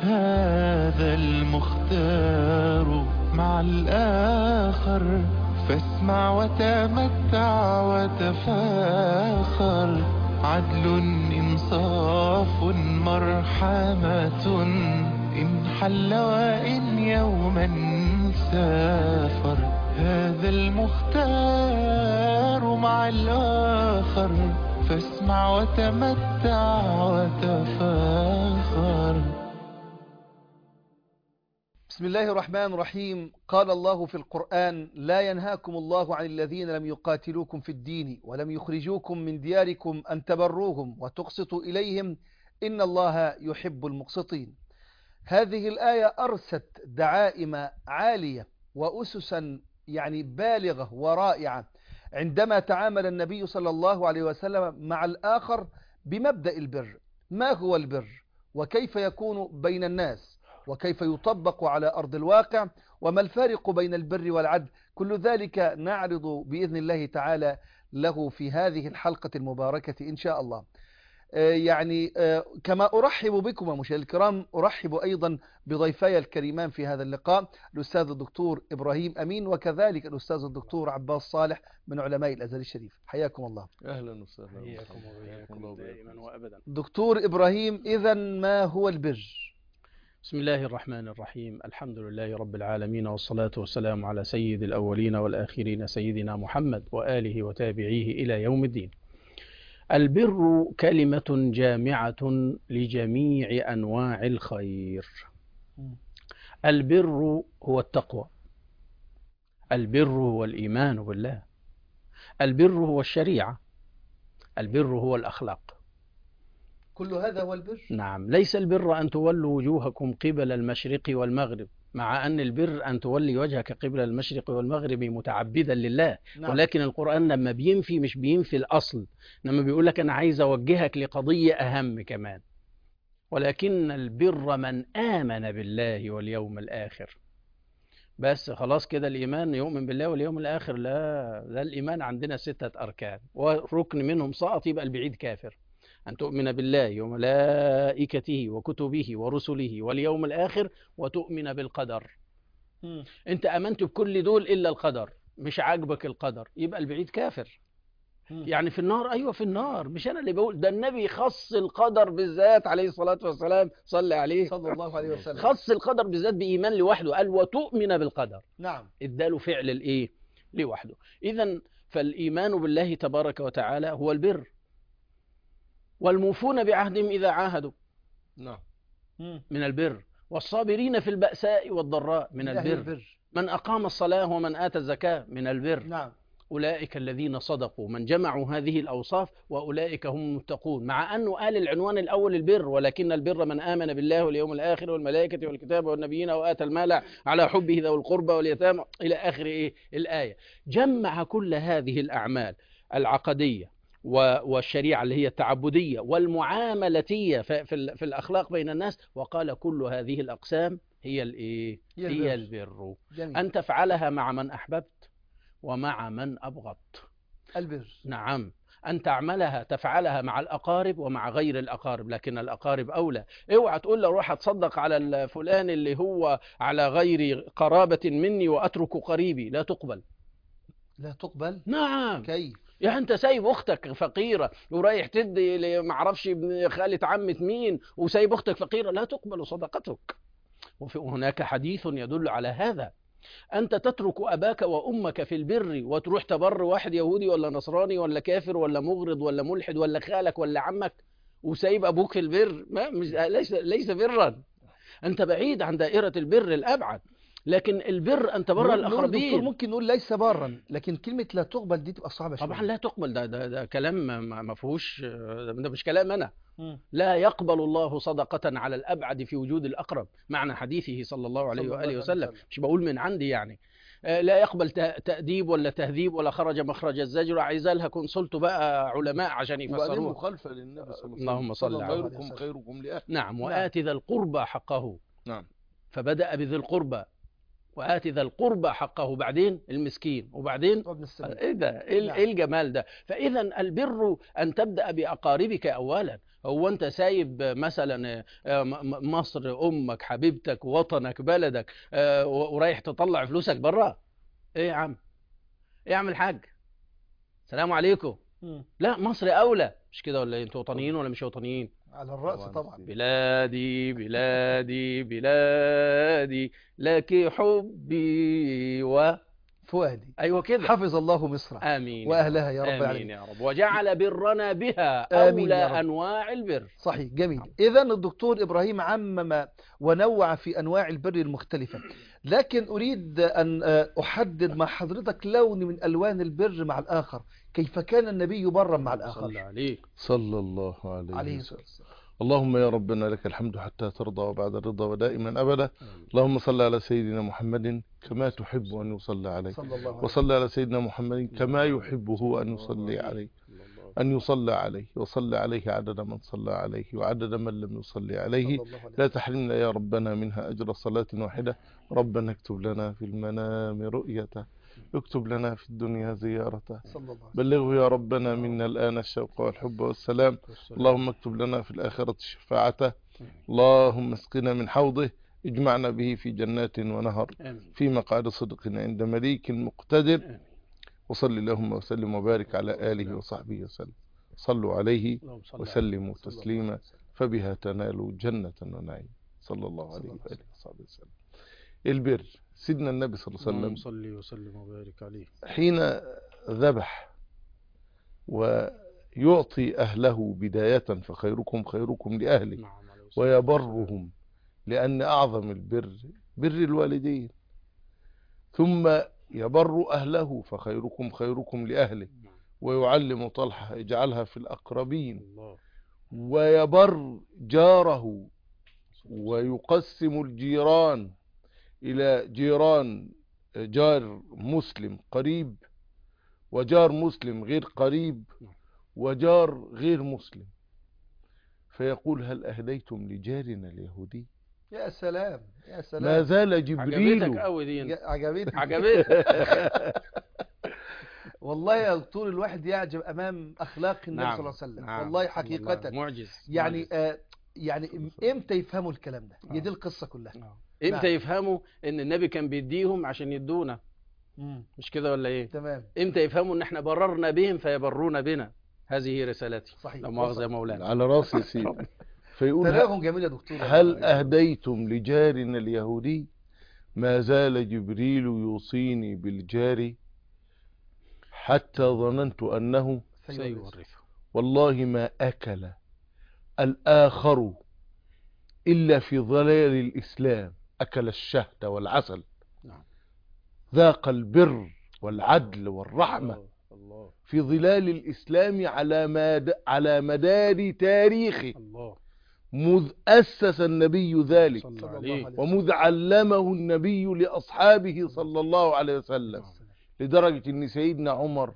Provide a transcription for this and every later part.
هذا المختار مع الآخر فاسمع وتمتع وتفاخر عدل إنصاف مرحمة إن حل وإن يوما سافر هذا المختار مع الآخر فاسمع وتمتع وتفاخر بسم الله الرحمن الرحيم قال الله في القرآن لا ينهاكم الله عن الذين لم يقاتلوكم في الدين ولم يخرجوكم من دياركم أن تبروهم وتقسطوا إليهم إن الله يحب المقسطين هذه الآية أرست دعائم عالية وأسسا يعني بالغة ورائعة عندما تعامل النبي صلى الله عليه وسلم مع الآخر بمبدأ البر ما هو البر وكيف يكون بين الناس وكيف يطبق على أرض الواقع وما الفارق بين البر والعدل كل ذلك نعرض بإذن الله تعالى له في هذه الحلقة المباركة إن شاء الله يعني كما أرحب بكم مشاهدينا الكرام أرحب أيضا بضيفي الكريمان في هذا اللقاء الأستاذ الدكتور إبراهيم أمين وكذلك الأستاذ الدكتور عباس صالح من علماء الأزهر الشريف حياكم الله أهلا وسهلا حياكم وبياكم دائما وأبدا دكتور إبراهيم إذا ما هو البر بسم الله الرحمن الرحيم الحمد لله رب العالمين والصلاة والسلام على سيد الأولين والآخرين سيدنا محمد وآله وتابعيه إلى يوم الدين البر كلمة جامعة لجميع أنواع الخير البر هو التقوى البر هو الإيمان بالله البر هو الشريعة البر هو الأخلاق كل هذا هو البر نعم ليس البر أن تولوا وجوهكم قبل المشرق والمغرب مع أن البر أن تولي وجهك قبل المشرق والمغرب متعبدا لله نعم. ولكن القرآن لما بينفي مش بينفي الأصل لما بيقول لك أنا عايز أوجهك لقضية أهم كمان ولكن البر من آمن بالله واليوم الآخر بس خلاص كده الإيمان يؤمن بالله واليوم الآخر لا ده الإيمان عندنا ستة أركان وركن منهم سقط يبقى البعيد كافر أن تؤمن بالله وملائكته وكتبه ورسله واليوم الآخر وتؤمن بالقدر مم. أنت أمنت بكل دول إلا القدر مش عاجبك القدر يبقى البعيد كافر مم. يعني في النار أيوة في النار مش أنا اللي بقول ده النبي خص القدر بالذات عليه الصلاة والسلام صلى عليه صلى الله عليه وسلم خص القدر بالذات بإيمان لوحده قال وتؤمن بالقدر نعم اداله فعل الايه لوحده اذا فالايمان بالله تبارك وتعالى هو البر والموفون بعهدهم اذا عاهدوا نعم مم. من البر والصابرين في البأساء والضراء من الله البر البر من أقام الصلاة ومن آتى الزكاة من البر نعم أولئك الذين صدقوا من جمعوا هذه الأوصاف وأولئك هم المتقون مع أنه قال العنوان الأول البر ولكن البر من آمن بالله واليوم الآخر والملائكة والكتاب والنبيين وآتى المال على حبه ذوي القربى واليتامى إلى آخر إيه الآية جمع كل هذه الأعمال العقدية و- والشريعة اللي هي التعبدية والمعاملتية ف- في, ال- في الأخلاق بين الناس وقال كل هذه الأقسام هي الإيه هي هي البر. البر جميل أن تفعلها مع من أحببت ومع من أبغضت البر نعم أن تعملها تفعلها مع الأقارب ومع غير الأقارب لكن الأقارب أولى اوعى تقول له روح أتصدق على الفلان اللي هو على غير قرابة مني وأترك قريبي لا تقبل لا تقبل نعم كيف يعني انت سايب اختك فقيره ورايح تدي ل- معرفش ابن خاله عمه مين وسايب اختك فقيره لا تقبل صدقتك وفي هناك حديث يدل على هذا انت تترك اباك وامك في البر وتروح تبر واحد يهودي ولا نصراني ولا كافر ولا مغرض ولا ملحد ولا خالك ولا عمك وسايب ابوك في البر ما مش ليس ليس برا انت بعيد عن دائره البر الابعد لكن البر ان تبر نقول- نقول دكتور الاقربين ممكن نقول ليس برا لكن كلمة لا تقبل دي تبقى صعبة شوية طبعا لا تقبل ده ده, ده كلام ما- ما ما فيهوش ده مش كلام انا مم. لا يقبل الله صدقة على الأبعد في وجود الأقرب معنى حديثه صلى الله عليه صلى الله وآله عليه وسلم وسلم. مش بقول من عندي يعني آه، لا يقبل ت- تأديب ولا تهذيب ولا خرج مخرج الزجر عايزة لها كونسلت بقى علماء عشان وبعدين يفسروها مخالفة للنبي صلى الله عليه وسلم اللهم صل على خيركم وسلم. خيركم لأهله نعم نعم. وآت ذا القربى حقه نعم فبدأ بذي القربى وآت ذا القربى حقه بعدين المسكين وبعدين وابن السبيل ايه ده ايه نعم. إيه الجمال ده فاذا البر ان تبدا باقاربك اولا هو انت سايب مثلا آه، م- م- مصر امك حبيبتك وطنك بلدك آه، و- ورايح تطلع فلوسك بره ايه يا عم ايه يا عم الحاج السلام عليكم لا مصر اولى مش كده ولا إيه؟ انتوا وطنيين ولا مش وطنيين على الرأس طبعاً. طبعا بلادي بلادي بلادي لك حبي و فؤادي ايوه كده حفظ الله مصر امين يا وأهلها يا رب آمين العالمين يا رب وجعل برنا بها آمين أولى يا رب. أنواع البر صحيح جميل إذا الدكتور إبراهيم عمم ونوع في أنواع البر المختلفة لكن أريد أن آه، أحدد مع حضرتك لون من ألوان البر مع الآخر كيف كان النبي برا مع صلى الآخر عليه صلى الله عليه عليه وسلم الصلاة والسلام اللهم يا ربنا لك الحمد حتى ترضى وبعد الرضا ودائما أبدا اللهم صل على سيدنا محمد كما تحب أن يصلى عليه صلى الله عليه وصل على سيدنا محمد كما يحبه أن يصلي عليه أن يصلى عليه وصلى عليه عدد من صلى عليه وعدد من لم يصلي عليه صلى الله عليه لا تحرمنا يا ربنا منها أجر صلاة واحدة ربنا اكتب لنا في المنام رؤيته اكتب لنا في الدنيا زيارته صلى الله عليه بلغه يا ربنا منا الآن الشوق والحب والسلام اللهم اكتب لنا في الآخرة شفاعته اللهم اسقنا من حوضه اجمعنا به في جنات ونهر آمين في مقعد صدق عند مليك مقتدر آمين. وصل اللهم وسلم وبارك على آله وصحبه وسلم صلوا عليه اللهم صل على وسلموا وسلم. تسليما فبها تنالوا جنة ونعيم صلى الله صلى عليه الله عليه وآله وصحبه وسلم البر سيدنا النبي صلى الله عليه اللهم وسلم صل وسلم وبارك عليه حين ذبح ويعطي أهله بداية فخيركم خيركم لأهله نعم عليه الصلاة ويبرهم لأن أعظم البر بر الوالدين ثم يبر أهله فخيركم خيركم لأهله والسلام. نعم. ويعلم طلحة اجعلها في الأقربين الله ويبر جاره ويقسم الجيران إلى جيران جار مسلم قريب وجار مسلم غير قريب وجار غير مسلم فيقول هل أهديتم لجارنا اليهودي يا سلام يا ما سلام زال عجبتك جبريل قوي دي انت. عجبتني عجبتك والله يا دكتور الواحد يعجب امام اخلاق النبي نعم. صلى الله عليه وسلم نعم. والله حقيقة معجز يعني معجز. آه يعني إم- امتى يفهموا الكلام ده هي دي آه. القصة كلها آه. امتى نعم. يفهموا ان النبي كان بيديهم عشان يدونا مم. مش كده ولا ايه تمام امتى يفهموا ان احنا بررنا بهم فيبرون بنا هذه هي رسالتي صحيح لا مؤاخذة يا مولانا على راسي سيدي فيقول تناغم جميل يا دكتور هل أهديتم لجارنا اليهودي ما زال جبريل يوصيني بالجار حتى ظننت أنه سيورثه والله ما أكل الآخر إلا في ظلال الإسلام أكل الشهد والعسل نعم. ذاق البر والعدل والرحمة الله. الله في ظلال الإسلام على مد... على مدار تاريخه الله مذ أسس النبي ذلك صلى صلى الله عليه عليه ومذ علمه النبي لأصحابه صلى الله عليه وسلم لدرجة أن سيدنا عمر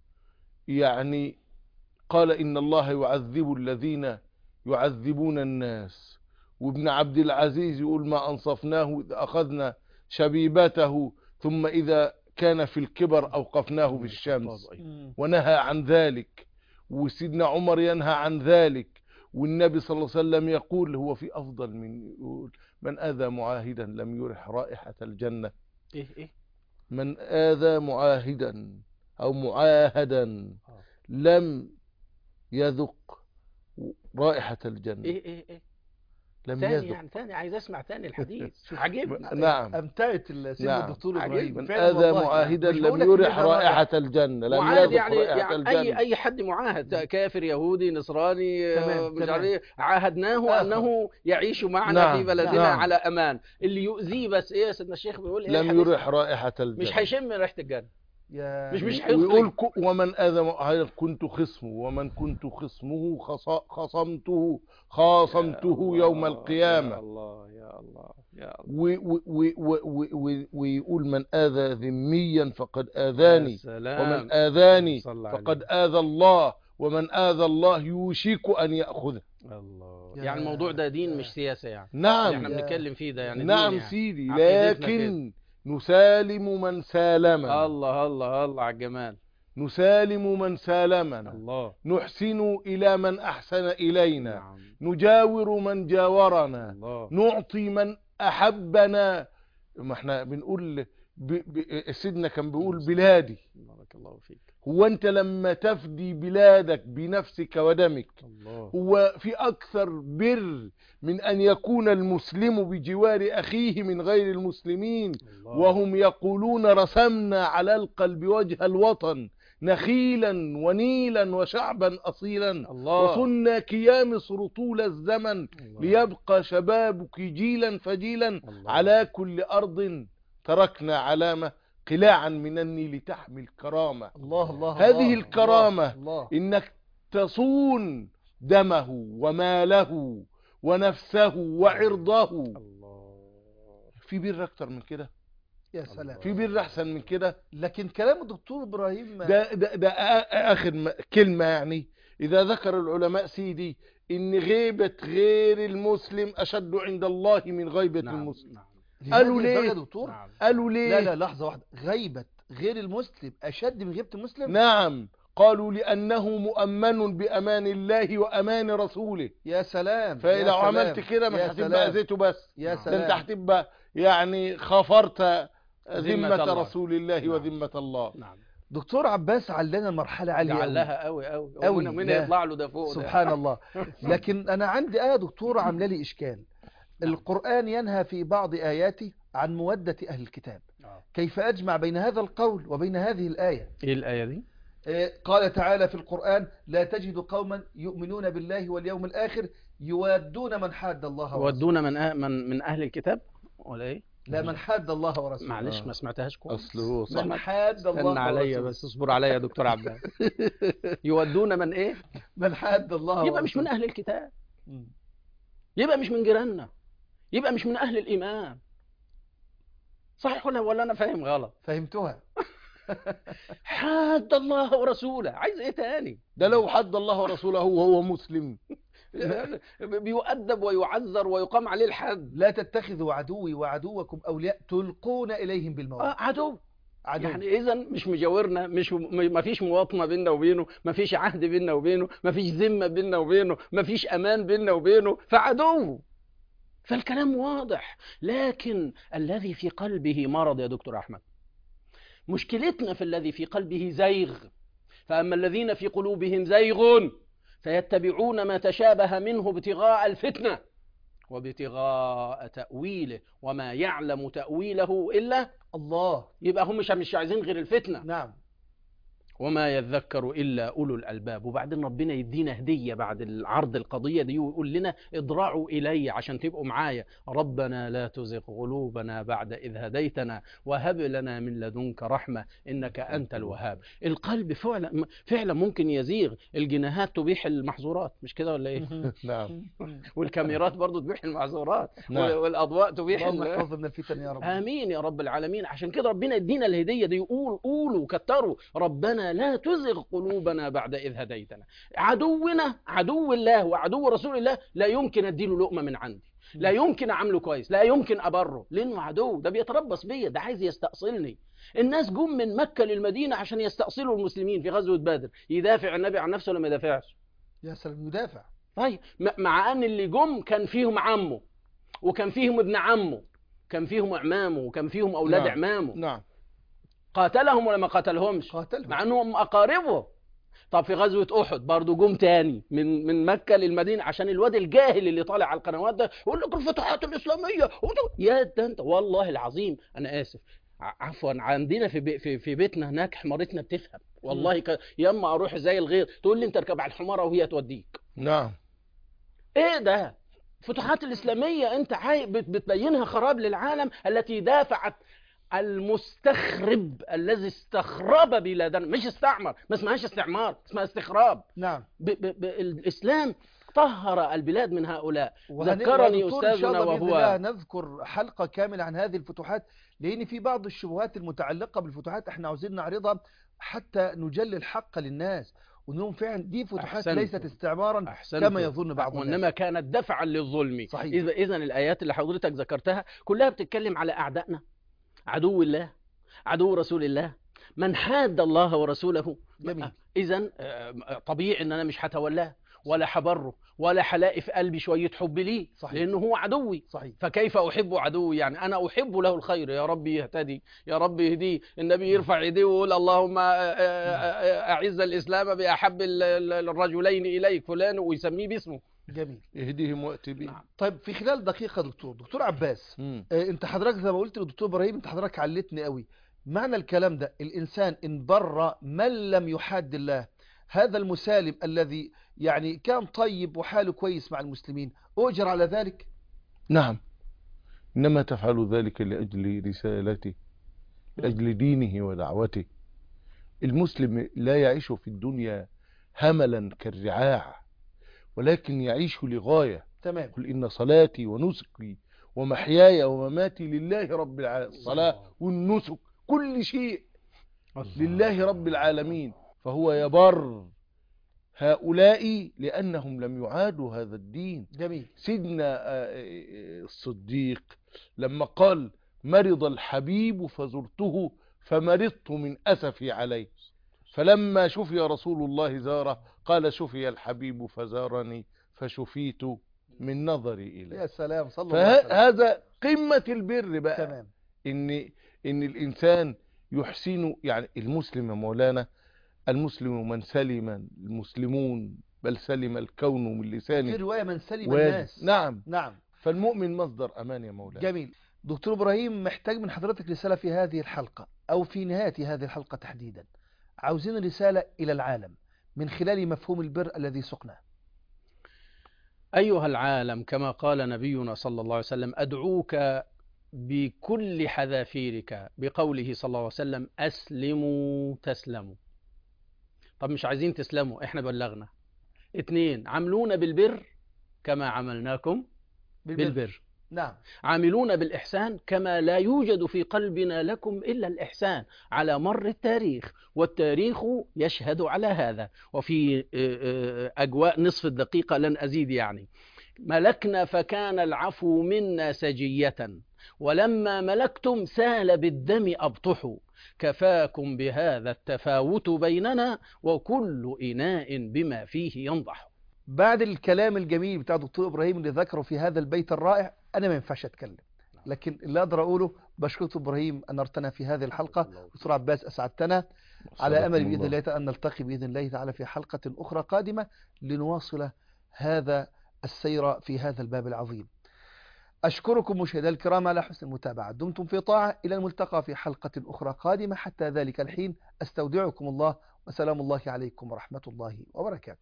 يعني قال إن الله يعذب الذين يعذبون الناس وابن عبد العزيز يقول ما أنصفناه إذ أخذنا شبيبته ثم إذا كان في الكبر أوقفناه في الشمس مم. ونهى عن ذلك وسيدنا عمر ينهى عن ذلك والنبي صلى الله عليه وسلم يقول هو في أفضل من يقول من آذى معاهدا لم يرح رائحة الجنة ايه ايه من آذى معاهدا أو معاهدا آه. لم يذق رائحة الجنة ايه ايه ايه لم ثاني يذق يعني ثاني عايز اسمع ثاني الحديث عجبني نعم امتعت السيد نعم. الدكتور عجيب. ابراهيم من فعلا آذى والله. معاهدا مش لم بقول لك يرح إن ده رائحة الجنة لم معاهد يذق يعني, رائحة يعني الجنة اي اي حد معاهد كافر يهودي نصراني تمام، آه، مش تمام. عارف ايه عاهدناه آخر. انه يعيش معنا نعم، في بلدنا نعم. على امان اللي يؤذيه بس ايه يا سيدنا الشيخ بيقول ايه لم الحديث؟ يرح رائحة الجنة مش هيشم ريحه الجنه يا مش مش ويقول هيخرج ك- ومن آذى م- كنت خصمه ومن كنت خصمه خص- خصمته خاصمته يا يوم الله، القيامة يا الله يا الله يا الله و- و- و- و- و- ويقول من آذى ذميا فقد يا آذاني سلام ومن آذاني صلى عليه. فقد آذى الله ومن آذى الله يوشك أن يأخذه الله يا- يعني الموضوع ده دين مش سياسه يعني اللي نعم احنا بنتكلم فيه ده يعني نعم دين يعني. سيدي عقيدتنا لكن نسالم من سالمنا الله الله الله على الجمال نسالم من سالمنا الله نحسن إلى من أحسن إلينا نعم نجاور من جاورنا الله نعطي من أحبنا ما احنا بنقول ب... ب... سيدنا كان بيقول بلادي بارك الله فيك هو انت لما تفدي بلادك بنفسك ودمك الله هو في أكثر بر من أن يكون المسلم بجوار أخيه من غير المسلمين الله. وهم يقولون رسمنا على القلب وجه الوطن نخيلا ونيلا وشعبا أصيلا الله وصلنا كيامصر طول الزمن الله. ليبقى شبابك جيلا فجيلا الله. على كل أرض تركنا علامة قلاعا من النيل تحمل كرامة الله الله هذه الله، الكرامة الله إنك تصون دمه وماله ونفسه وعرضه الله في بر أكتر من كده يا سلام في بر أحسن من كده لكن كلام الدكتور ابراهيم ده, ده, ده آ- آخر م- كلمة يعني إذا ذكر العلماء سيدي إن غيبة غير المسلم أشد عند الله من غيبة نعم المسلم نعم قالوا لهذه ليه؟ الدرجة يا دكتور نعم قالوا ليه لا لا لحظة واحدة غيبة غير المسلم أشد من غيبة المسلم نعم قالوا لأنه مؤمن بأمان الله وأمان رسوله يا سلام يا فلو سلام، عملت كده مش يا هتبقى سلام، أذيته بس يا نعم. ده انت سلام هتبقى يعني خفرت ذمة الله. رسول الله نعم. وذمة الله نعم دكتور عباس علنا مرحلة عالية أوي. لعلها قوي قوي أوي، قوي من لا. يطلع له ده فوق ده سبحان الله لكن أنا عندي آية دكتور عاملة لي إشكال نعم. القرآن ينهى في بعض آياته عن مودة أهل الكتاب آه. كيف أجمع بين هذا القول وبين هذه الآية ايه الايه دي آه، قال تعالى في القرآن لا تجد قوما يؤمنون بالله واليوم الآخر يوادون من حاد الله ورسوله ودونا من أه من من اهل الكتاب ولا ايه لا من حاد الله ورسوله معلش آه. ما سمعتهاش كويس أصل هو صح من حاد الله استنى عليا ورسوله. بس اصبر عليا يا دكتور عباس يودون من ايه من حاد الله يبقى مش من ورسوله. اهل الكتاب مم. يبقى مش من جيراننا يبقى مش من اهل الايمان صحيح ولا ولا انا فاهم غلط فهمتها حاد الله ورسوله عايز ايه تاني ده لو حد الله ورسوله وهو مسلم بيؤدب ويعذر ويقام عليه الحد لا تتخذوا عدوي وعدوكم أولياء تلقون إليهم بالموت آه عدو عدو يعني اذا مش مجاورنا مش ما فيش مواطنه بيننا وبينه ما فيش عهد بيننا وبينه ما فيش ذمه بيننا وبينه ما فيش امان بيننا وبينه فعدو فالكلام واضح لكن الذي في قلبه مرض يا دكتور احمد مشكلتنا في الذي في قلبه زيغ فاما الذين في قلوبهم زيغ فيتبعون ما تشابه منه ابتغاء الفتنه وابتغاء تاويله وما يعلم تاويله الا الله يبقى هم مش مش عايزين غير الفتنة نعم وما يذكر إلا أولو الألباب وبعدين ربنا يدينا هدية بعد العرض القضية دي ويقول لنا اضرعوا إلي عشان تبقوا معايا ربنا لا تزغ قلوبنا بعد إذ هديتنا وهب لنا من لدنك رحمة إنك أنت الوهاب القلب فعلا فعلا ممكن يزيغ الجناهات تبيح المحظورات مش كده ولا إيه نعم والكاميرات برضو تبيح المحظورات نعم. والأضواء تبيح اللهم ال- احفظنا من الفتن يا رب امين يا رب العالمين عشان كده ربنا يدينا الهديه دي يقول قولوا كتروا ربنا لا تزغ قلوبنا بعد اذ هديتنا عدونا عدو الله وعدو رسول الله لا يمكن اديله لقمه من عندي لا يمكن اعامله كويس لا يمكن ابره لانه عدو ده بيتربص بيا ده عايز يستأصلني الناس جم من مكه للمدينه عشان يستأصلوا المسلمين في غزوه بدر يدافع النبي عن نفسه ولا ما يدافعش يا سلام يدافع طيب م- مع ان اللي جم كان فيهم عمه وكان فيهم ابن عمه كان فيهم اعمامه وكان فيهم اولاد نعم. اعمامه نعم قاتلهم ولا ما قاتلهمش قاتلهم مع انهم اقاربه طب في غزوه احد برضه جم تاني من من مكه للمدينه عشان الواد الجاهل اللي طالع على القنوات ده يقول لك الفتوحات الاسلاميه وده- يا ده انت والله العظيم انا اسف ع- عفوا عندنا في بي في, في بيتنا هناك حمارتنا بتفهم والله ك... ياما اروح زي الغير تقول لي انت اركب على الحماره وهي توديك نعم ايه ده الفتوحات الإسلامية أنت عاي... بت- بتبينها خراب للعالم التي دافعت المستخرب الذي استخرب بلادنا مش استعمر ما اسمهاش استعمار اسمها استخراب نعم ب... ب... ب... الإسلام طهر البلاد من هؤلاء وهن- ذكرني ودكتور إن شاء أستاذنا الله بإذن وهو- الله نذكر حلقة كاملة عن هذه الفتوحات لأن في بعض الشبهات المتعلقة بالفتوحات احنا عاوزين نعرضها حتى نجلي الحق للناس وانهم فعلا دي فتوحات أحسنت. ليست استعمارا أحسنت كما يظن بعض الناس وإنما كانت دفعا للظلم صحيح. إذا إذا الآيات اللي حضرتك ذكرتها كلها بتتكلم على أعدائنا عدو الله عدو رسول الله من حاد الله ورسوله جميل. اذا طبيعي ان انا مش هتولاه ولا حبره ولا هلاقي في قلبي شويه حب ليه صحيح. لانه هو عدوي صحيح فكيف احب عدوي يعني انا احب له الخير يا رب يهتدي يا رب يهديه النبي يرفع يديه ويقول اللهم اعز الاسلام باحب ال- ال- الرجلين اليك فلان ويسميه باسمه جميل اهديهم وقت بهم نعم. طيب في خلال دقيقة دكتور دكتور عباس مم. آه، انت حضرتك زي ما قلت للدكتور ابراهيم انت حضرتك علتني قوي معنى الكلام ده الانسان ان بر من لم يحاد الله هذا المسالم الذي يعني كان طيب وحاله كويس مع المسلمين اؤجر على ذلك نعم إنما تفعل ذلك لأجل رسالته لأجل دينه ودعوته المسلم لا يعيش في الدنيا هملا كالرعاع ولكن يعيش لغاية تمام قل إن صلاتي ونسكي ومحياي ومماتي لله رب العالمين الصلاة والنسك كل شيء لله رب العالمين فهو يبر هؤلاء لأنهم لم يعادوا هذا الدين جميل سيدنا آه، آه، الصديق لما قال مرض الحبيب فزرته فمرضت من أسفي عليه فلما شفي رسول الله زاره قال شفي الحبيب فزارني فشفيت من نظري إليه يا سلام صلى الله عليه وسلم فهذا قمة البر بقى تمام ان ان الانسان يحسن يعني المسلم يا مولانا المسلم من سلم المسلمون بل سلم الكون من في لسانه رواية من سلم واد. الناس نعم نعم فالمؤمن مصدر امان يا مولانا جميل دكتور ابراهيم محتاج من حضرتك رسالة في هذه الحلقة او في نهاية هذه الحلقة تحديدا عاوزين رسالة الى العالم من خلال مفهوم البر الذي سقناه أيها العالم كما قال نبينا صلى الله عليه وسلم أدعوك بكل حذافيرك بقوله صلى الله عليه وسلم أسلموا تسلموا طب مش عايزين تسلموا احنا بلغنا اتنين عاملونا بالبر كما عملناكم بالبر نعم عاملون بالإحسان كما لا يوجد في قلبنا لكم إلا الإحسان على مر التاريخ والتاريخ يشهد على هذا وفي آه، آه، أجواء نصف الدقيقة لن أزيد يعني ملكنا فكان العفو منا سجية ولما ملكتم سال بالدم أبطحوا كفاكم بهذا التفاوت بيننا وكل إناء بما فيه ينضح بعد الكلام الجميل بتاع دكتور ابراهيم اللي ذكره في هذا البيت الرائع انا ما ينفعش اتكلم لكن اللي اقدر اقوله بشكرك ابراهيم انرتنا في هذه الحلقه دكتور عباس اسعدتنا على امل باذن الله تعالى ان نلتقي باذن الله تعالى في حلقه اخرى قادمه لنواصل هذا السير في هذا الباب العظيم أشكركم مشاهدينا الكرام على حسن المتابعة دمتم في طاعة إلى الملتقى في حلقة أخرى قادمة حتى ذلك الحين أستودعكم الله وسلام الله عليكم ورحمة الله وبركاته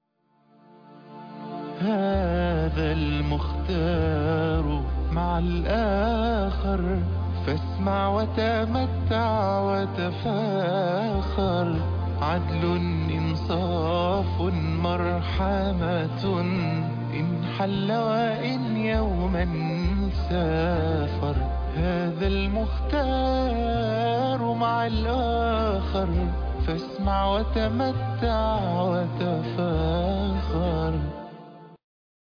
هذا المختار مع الآخر فاسمع وتمتع وتفاخر عدل إنصاف مرحمة إن حل وإن يوما سافر هذا المختار مع الآخر فاسمع وتمتع وتفاخر